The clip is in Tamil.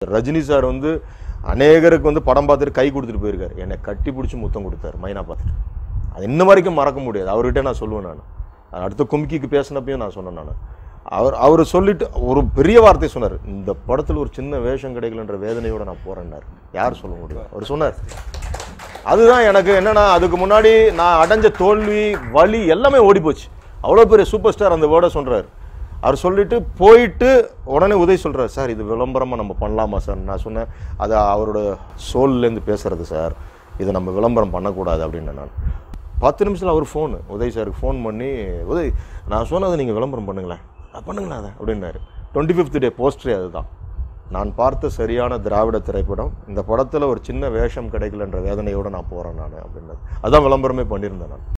ரஜினி சார் வந்து அநேகருக்கு வந்து படம் பார்த்துட்டு கை கொடுத்துட்டு போயிருக்காரு என்னை கட்டி பிடிச்சி முத்தம் கொடுத்தாரு மைனா பார்த்துட்டு அது இன்ன வரைக்கும் மறக்க முடியாது அவர்கிட்ட நான் சொல்லுவேன் நான் அடுத்த கும்கிக்கு பேசினப்பையும் நான் சொன்னேன் நான் அவர் அவர் சொல்லிட்டு ஒரு பெரிய வார்த்தை சொன்னார் இந்த படத்தில் ஒரு சின்ன வேஷம் கிடைக்கலன்ற வேதனையோட நான் போறேன்னாரு யார் சொல்ல முடியும் அவர் சொன்னார் அதுதான் எனக்கு என்னன்னா அதுக்கு முன்னாடி நான் அடைஞ்ச தோல்வி வலி எல்லாமே ஓடி போச்சு அவ்வளோ பெரிய சூப்பர் ஸ்டார் அந்த வேர்டை சொல்றாரு அவர் சொல்லிட்டு போயிட்டு உடனே உதவி சொல்றாரு சார் இது விளம்பரமா நம்ம பண்ணலாமா சார் நான் சொன்னேன் அது அவரோட சோல்லேருந்து பேசுறது சார் இதை நம்ம விளம்பரம் பண்ணக்கூடாது அப்படின்னு நான் பத்து நிமிஷத்தில் அவர் ஃபோன் உதய் சாருக்கு ஃபோன் பண்ணி உதய் நான் சொன்னதை நீங்கள் விளம்பரம் பண்ணுங்களேன் "அஹ் பண்ணுங்களேன் அதை அப்படின்னாரு டுவெண்ட்டி ஃபிஃப்த் டே போஸ்டரே அதுதான் நான் பார்த்த சரியான திராவிட திரைப்படம் இந்த படத்தில் ஒரு சின்ன வேஷம் கிடைக்கலன்ற வேதனையோடு நான் போகிறேன் நான் அப்படின்னது அதான் விளம்பரமே பண்ணியிருந்தேன் நான்